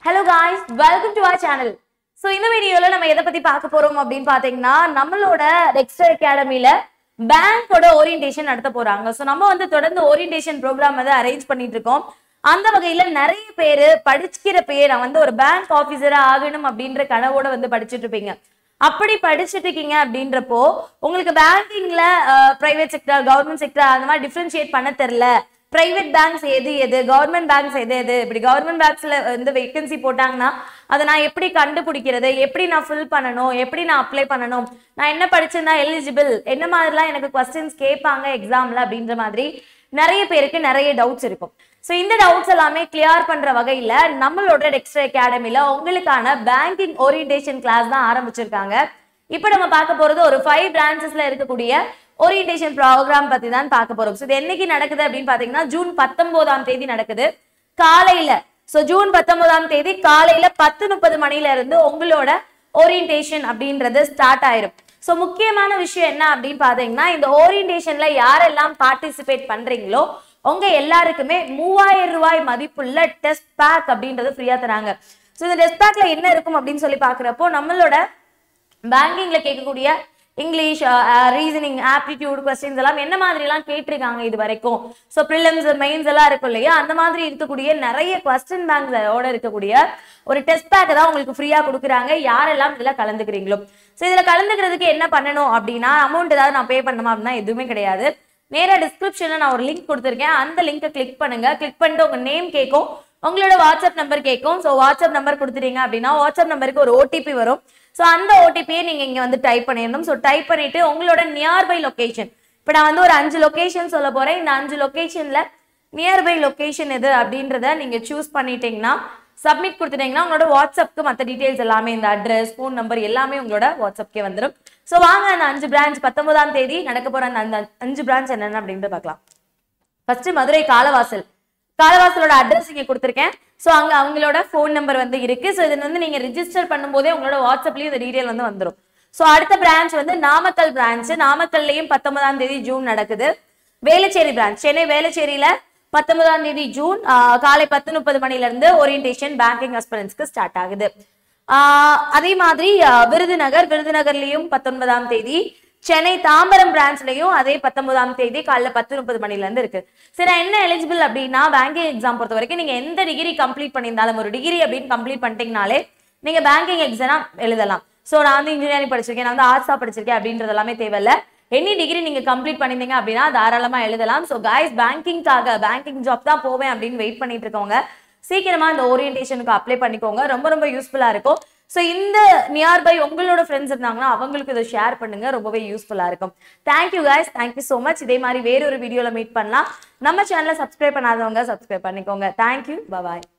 hello guys welcome to our channel so இந்த வீடியோல நம்ம எதை பத்தி பார்க்க போறோம் அப்படின்னு பாத்தீங்கன்னா நம்மளோட டெக்ஸ்டர் அகாடமில பேங்கோட ஓரியன்டேஷன் நடத்த போறாங்க ஸோ நம்ம வந்து தொடர்ந்து ஓரியன்டேஷன் ப்ரோக்ராம் வந்து அரேஞ்ச் பண்ணிட்டு இருக்கோம் அந்த வகையில நிறைய பேர் படிக்கிற பேர் நான் வந்து ஒரு பேங்க் ஆபீசரா ஆகணும் அப்படின்ற கனவோட வந்து படிச்சுட்டு இருப்பீங்க அப்படி படிச்சுட்டு இருக்கீங்க அப்படின்றப்போ உங்களுக்கு பேங்கிங்ல பிரைவேட் செக்டர் கவர்மெண்ட் செக்டர் அந்த மாதிரி டிஃபரன்ஷியேட் பண்ண தெரியல பிரைவேட் பேங்க்ஸ் எது எது கவர்மெண்ட் பேங்க்ஸ் எது எது இப்படி கவர்மெண்ட் பேங்க்ஸ்ல வந்து வேகன்சி போட்டாங்கன்னா அதை நான் எப்படி கண்டுபிடிக்கிறது எப்படி நான் ஃபில் பண்ணணும் எப்படி நான் அப்ளை பண்ணணும் நான் என்ன படிச்சிருந்தா எலிஜிபிள் என்ன மாதிரிலாம் எனக்கு கொஸ்டின்ஸ் கேட்பாங்க எக்ஸாம்ல அப்படின்ற மாதிரி நிறைய பேருக்கு நிறைய டவுட்ஸ் இருக்கும் ஸோ இந்த டவுட்ஸ் எல்லாமே கிளியர் பண்ற வகையில நம்மளோட டெக்ஸ்டர் அகாடமில உங்களுக்கான பேங்கிங் ஓரியன்டேஷன் கிளாஸ் தான் ஆரம்பிச்சிருக்காங்க இப்போ நம்ம பார்க்க போறது ஒரு ஃபைவ் பிரான்ச்சஸ்ல இருக்கக்கூடிய ஓரியன்டேஷன் ப்ரோக்ராம் பத்தி தான் பார்க்க போறோம் ஸோ இது என்னைக்கு நடக்குது அப்படின்னு பாத்தீங்கன்னா ஜூன் பத்தொன்பதாம் தேதி நடக்குது காலையில ஸோ ஜூன் பத்தொன்பதாம் தேதி காலையில பத்து முப்பது மணில இருந்து உங்களோட ஓரியன்டேஷன் அப்படின்றது ஸ்டார்ட் ஆயிரும் ஸோ முக்கியமான விஷயம் என்ன அப்படின்னு பாத்தீங்கன்னா இந்த ஓரியன்டேஷன்ல யாரெல்லாம் பார்ட்டிசிபேட் பண்றீங்களோ உங்க எல்லாருக்குமே மூவாயிரம் ரூபாய் மதிப்புள்ள டெஸ்ட் பேக் அப்படின்றது ஃப்ரீயா தராங்க ஸோ இந்த டெஸ்ட் பேக்ல என்ன இருக்கும் அப்படின்னு சொல்லி பாக்குறப்போ நம்மளோட பேங்கிங்ல கேட்கக்கூடிய இங்கிலீஷ் ரீசனிங் ஆப்டிடியூட் கொஸ்டின்ஸ் எல்லாம் என்ன மாதிரி எல்லாம் கேட்டிருக்காங்க இது வரைக்கும் ஸோ ப்ரிலிம்ஸ் மெயின்ஸ் எல்லாம் இருக்கும் இல்லையா அந்த மாதிரி இருக்கக்கூடிய நிறைய கொஸ்டின் பேங்க்ஸோட இருக்கக்கூடிய ஒரு டெஸ்ட் பேக் தான் உங்களுக்கு ஃப்ரீயா கொடுக்குறாங்க யாரெல்லாம் இதுல கலந்துக்கிறீங்களோ ஸோ இதுல கலந்துக்கிறதுக்கு என்ன பண்ணணும் அப்படின்னா அமௌண்ட் ஏதாவது நான் பே பண்ணணுமா அப்படின்னா எதுவுமே கிடையாது நேரா டிஸ்கிரிப்ஷன்ல நான் ஒரு லிங்க் கொடுத்துருக்கேன் அந்த லிங்கை கிளிக் பண்ணுங்க கிளிக் பண்ணிட்டு உங்க நேம் கேட்கும் உங்களோட வாட்ஸ்அப் நம்பர் கேட்கும் ஸோ வாட்ஸ்அப் நம்பர் கொடுத்துட்டீங்க அப்படின்னா வாட்ஸ்அப் நம்பருக்கு ஒரு ஓடிபி வரும் ஸோ அந்த ஓடிபியை நீங்க இங்க வந்து டைப் பண்ணிடணும் ஸோ டைப் பண்ணிட்டு உங்களோட நியர்பை லொகேஷன் இப்போ நான் வந்து ஒரு அஞ்சு லொகேஷன் சொல்ல போறேன் இந்த அஞ்சு லொகேஷன்ல நியர்பை லொகேஷன் எது அப்படின்றத நீங்க சூஸ் பண்ணிட்டீங்கன்னா சப்மிட் கொடுத்துட்டீங்கன்னா உங்களோட வாட்ஸ்அப்க்கு மற்ற டீடைல்ஸ் எல்லாமே இந்த அட்ரஸ் ஃபோன் நம்பர் எல்லாமே உங்களோட வாட்ஸ்அப்கே வந்துடும் ஸோ வாங்க அந்த அஞ்சு பிரான்ச் பத்தொன்பதாம் தேதி நடக்க போற அந்த அந்த அஞ்சு பிரான்ச் என்னென்ன அப்படின்றத பார்க்கலாம் ஃபர்ஸ்ட் மதுரை காலவாசல் காலவாசலோட அட்ரஸ் இங்க கொடுத்துருக்கேன் ஸோ அங்க அவங்களோட ஃபோன் நம்பர் வந்து இருக்கு ஸோ இது வந்து நீங்க ரிஜிஸ்டர் பண்ணும்போதே உங்களோட வாட்ஸ்அப்லயும் இந்த டீடைல் வந்து வந்துடும் ஸோ அடுத்த பிரான்ச் வந்து நாமக்கல் பிரான்ச் நாமக்கல்லையும் பத்தொன்பதாம் தேதி ஜூன் நடக்குது வேளச்சேரி பிரான்ச் சென்னை வேளச்சேரியில பத்தொன்பதாம் தேதி ஜூன் ஆஹ், காலை பத்து முப்பது மணில இருந்து ஓரியன்டேஷன் பேங்கிங் அஸ்பரன்ஸ்க்கு ஸ்டார்ட் ஆகுது ஆஹ், அதே மாதிரி ஆஹ், விருதுநகர் விருதுநகர்லயும் பத்தொன்பதாம் தேதி சென்னை தாம்பரம் பிரான்ச்லயும் அதே பத்தொன்பதாம் தேதி காலைல பத்து முப்பது மணில இருந்து இருக்கு சரி நான் என்ன எலிஜிபிள் அப்படின்னா பேங்கிங் எக்ஸாம் பொறுத்த வரைக்கும் நீங்க எந்த டிகிரி கம்ப்ளீட் பண்ணியிருந்தாலும் ஒரு டிகிரி அப்படின்னு கம்ப்ளீட் பண்ணிட்டீங்கனாலே நீங்க பேங்கிங் எக்ஸாம் எழுதலாம் ஸோ நான் வந்து இன்ஜினியரிங் படிச்சிருக்கேன் நான் வந்து ஆர்ட்ஸா படிச்சிருக்கேன் அப்படின்றது எல்லாமே தேவையில்ல எனி டிகிரி நீங்க கம்ப்ளீட் பண்ணிருந்தீங்க அப்படின்னா தாராளமா எழுதலாம் ஸோ காய்ஸ் பேங்கிங்காக பேங்கிங் ஜாப் தான் போவேன் அப்படின்னு வெயிட் பண்ணிட்டு இருக்கவங்க சீக்கிரமா இந்த ஓரியன்டேஷனுக்கு அப்ளை பண்ணிக்கோங்க ரொம்ப ரொம்ப யூஸ்ஃபுல்லா இருக்கும் ஸோ இந்த நியர்பை உங்களோட ஃப்ரெண்ட்ஸ் இருந்தாங்கன்னா அவங்களுக்கு இதை ஷேர் பண்ணுங்க ரொம்பவே யூஸ்ஃபுல்லா இருக்கும் thank you guys thank you so much இதே மாதிரி வேறொரு வீடியோல மீட் பண்ணலாம் நம்ம சேனலை சப்ஸ்கிரைப் பண்ணாதவங்க சப்ஸ்கிரைப் பண்ணிக்கோங்க தேங்க்யூ பாய்